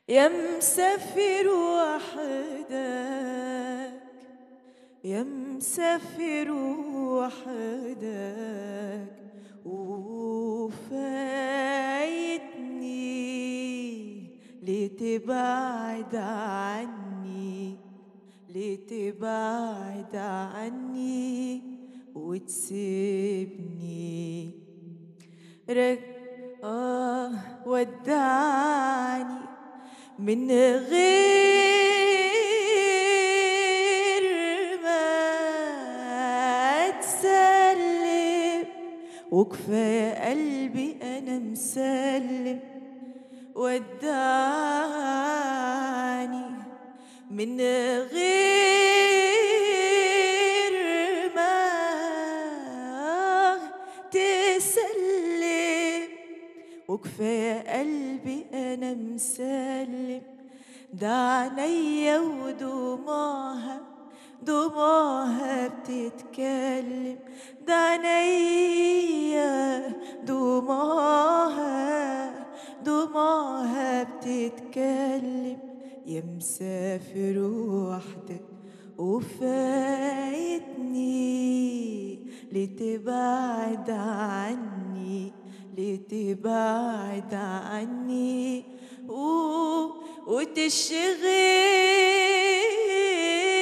يا مسافر وحدك يا مسافر وحدك وفايتني لتبعد عني لتبعد عني وتسيبني رج آه ودعني من غير ما تسلم وكفاية قلبي أنا مسلم ودعني من غير ما تسلم وكفاية قلبي أنا مسلم ده عينيا ودموعها دموعها بتتكلم ده عينيا دموعها دموعها بتتكلم يا مسافر وحدك وفايتني لتبعد عني لتبعد عني و- وتشغل